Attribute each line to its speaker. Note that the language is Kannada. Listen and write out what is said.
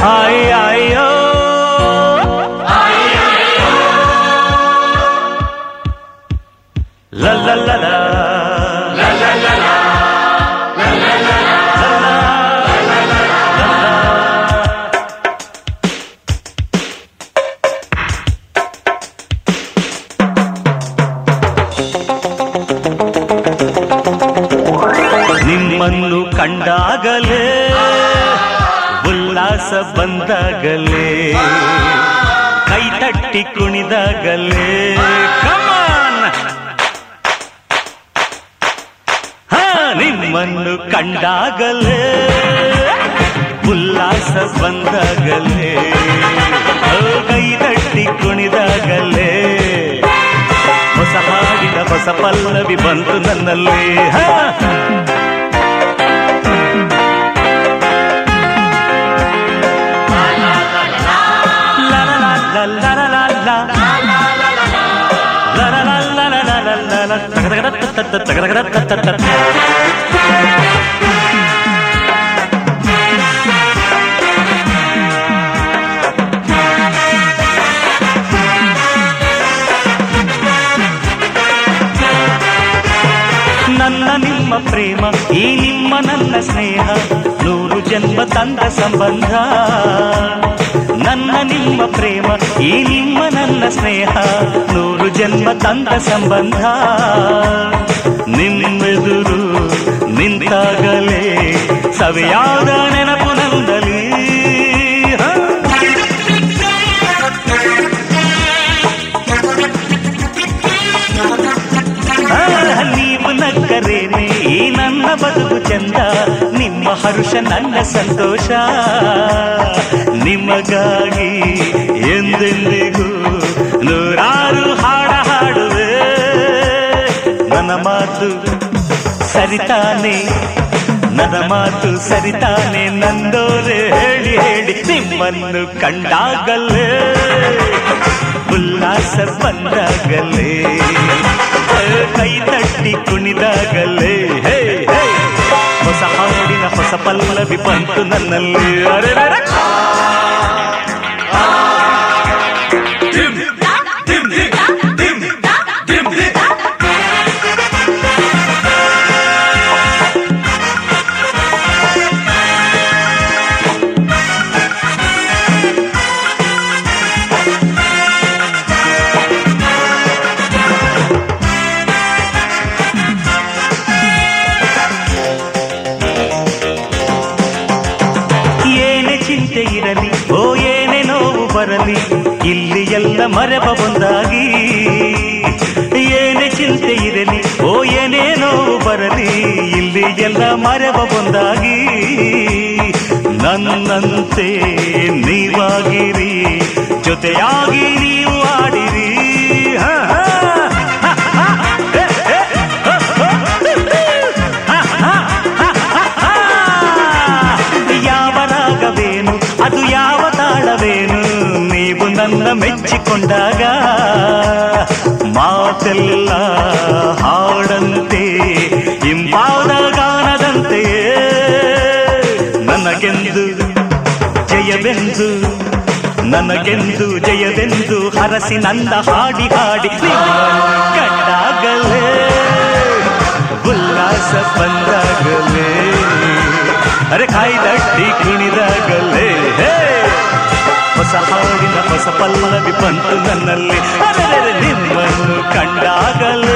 Speaker 1: ಆಯ್ ಆಯ್ಯೋ ಲ ಲ ಲ ಲ. ಲ ಲ ಲ ಲ. ಲ ಲ ಲ ಲ. ಲ ಲ ಲ ಲ. ನಿಮ್ಮನ್ನು ಕಂಡಾಗಲೇ ಉಲ್ಲಾಸ ಬಂದಾಗಲೇ ಕೈ ತಟ್ಟಿ ಕುಣಿದಾಗಲೇ ಕಮಾನ್ ಹಾ ನಿಮ್ಮನ್ನು ಕಂಡಾಗಲೇ ಉಲ್ಲಾಸ ಬಂದಾಗಲೇ ಓ, ಕೈ ತಟ್ಟಿ ಕುಣಿದಾಗಲೇ ಹೊಸ ಹಾಡಿನ ಹೊಸ ಪಲ್ಲವಿ ಬಂತು ನನ್ನಲ್ಲಿ ಹಾ La la la la la la la la. La la la la la la la la la. ತಗದಗದತ್ತತ್ತ ತಗದಗದತ್ತತ್ತ. ನನ್ನ ನಿಮ್ಮ ಪ್ರೇಮ ಈ ನಿಮ್ಮ ನನ್ನ ಸ್ನೇಹ ನೂರು ಜನ್ಮ ತಂದ ಸಂಬಂಧ ನನ್ನ ನಿಮ್ಮ ಪ್ರೇಮ ಈ ನಿಮ್ಮ ನನ್ನ ಸ್ನೇಹ ನೂರು ಜನ್ಮ ತಂದ ಸಂಬಂಧ ನಿಮ್ಮೆದುರು ನಿಂತಾಗಲೇ ಸವಿಯಾದ ನೆನಪು ನಂದಲಿ ಹ. ಆ, ನೀವು ನಕ್ಕರೇನೆ ಈ ನನ್ನ ಬದುಕು ಚಂದ ನಿಮ್ಮ ಹರುಷ ನನ್ನ ಸಂತೋಷ ನಿಮಗಾಗಿ ಎಂದೆಂದಿಗೂ ನೂರಾರು ಹಾಡ ಹಾಡುವೆ ನನ್ನ ಮಾತು ಸರಿತಾನೆ ನನ್ನ ಮಾತು ಸರಿತಾನೆ ನಂದೋರೆ ಹೇಳಿ ಹೇಳಿ ನಿಮ್ಮನ್ನು ಕಂಡಾಗಲೇ ಉಲ್ಲಾಸ ಬಂದಾಗಲೇ ಕೈ ತಟ್ಟಿ ಕುಣಿದಾಗಲೇ ಹೇ ಹೇ ಹೊಸ ಹಾಡಿನ ಹೊಸ ಪಲ್ಲವಿ ಬಂತು ನನ್ನಲ್ಲಿ ಅರೆರೆರೆ. ಏನೇ ಚಿಂತೆ ಇರಲಿ ಓ ಏನೇ ನೋವು ಬರಲಿ ಇಲ್ಲಿ ಎಲ್ಲ ಮರೆವ ಒಂದಾಗಿ ಏನೇ ಚಿಂತೆ ಇರಲಿ ಓ ಏನೇ ನೋವು ಬರಲಿ ಇಲ್ಲಿ ಎಲ್ಲ ಮರೆವ ಒಂದಾಗಿ ನನ್ನಂತೆ ನೀವಾಗಿರಿ ಜೊತೆಯಾಗಿ ನೀವು ಆಡಿರಿ ಹ, ಹ, ಹ, ಹ, ಹೆ, ಹೆ, ಹ, ಹ, ಹ, ಹ, ಹ, ಹ. ಯಾವ ರಾಗವೇನು ಅದು ಯಾವ ತಾಳವೇನು ನೀವು ನನ್ನ ಮೆಚ್ಚಿಕೊಂಡಾಗ ಮಾತೆಲ್ಲ ಹಾಡಂತೆ ಇಂಪಾದ ಗಾನದಂತೆಯೇ ನನಗೆಂದು ಜಯವೆಂದು ನನಗೆಂದು ಜಯವೆಂದು ಹರಸಿ ನನ್ನ ಹಾಡಿ ಹಾಡಿ ನಿಮ್ಮನ್ನು ಕಂಡಾಗಲೇ ಉಲ್ಲಾಸ ಬಂದಾಗಲೇ ಅರೆ ಕಾಯಿ ದಟ್ಟಿ ಕುಣಿದಾಗಲೇ ಹೇ ಹೊಸ ಹಾಡಿನ ಹೊಸ ಪಲ್ಲವಿ ಬಂತು ನನ್ನಲ್ಲಿ ಅರೆ ನಿಮ್ಮನ್ನು ಕಂಡಾಗಲೇ